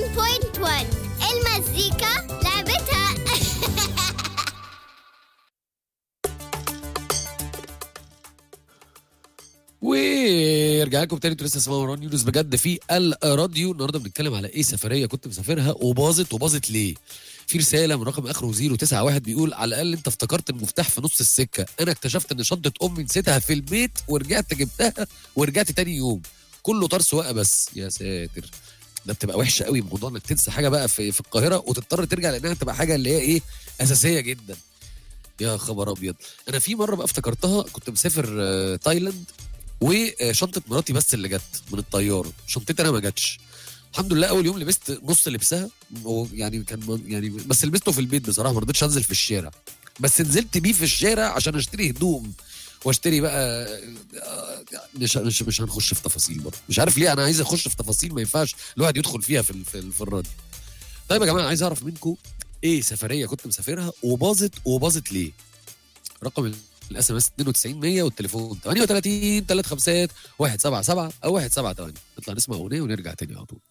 المزيكا لعبتها ورجع لكم تاني انتوا لسه اسمعوا ران يونس بجد في الراديو النهارده بنتكلم على ايه سفريه كنت مسافرها وباظت وباظت ليه؟ في رساله من رقم اخره 091 بيقول على الاقل انت افتكرت المفتاح في نص السكه انا اكتشفت ان شنطه امي نسيتها في البيت ورجعت جبتها ورجعت تاني يوم كله طار سواقه بس يا ساتر ده بتبقى وحشه قوي موضوع انك تنسى حاجه بقى في, في القاهره وتضطر ترجع لانها تبقى حاجه اللي هي ايه اساسيه جدا يا خبر ابيض انا في مره بقى افتكرتها كنت مسافر آه، تايلاند وشنطه مراتي بس اللي جت من الطياره شنطتي انا ما جاتش الحمد لله اول يوم لبست نص لبسها يعني كان يعني بس لبسته في البيت بصراحه ما رضيتش انزل في الشارع بس نزلت بيه في الشارع عشان اشتري هدوم واشتري بقى آه، مش مش مش هنخش في تفاصيل برضه مش عارف ليه انا عايز اخش في تفاصيل ما ينفعش الواحد يدخل فيها في ال- في, ال- في الراديو طيب يا جماعه عايز اعرف منكم ايه سفريه كنت مسافرها وباظت وباظت ليه رقم الاس ام اس 92 100 والتليفون 38 3 5 177 او 178 نطلع نسمع اغنيه ونرجع تاني على طول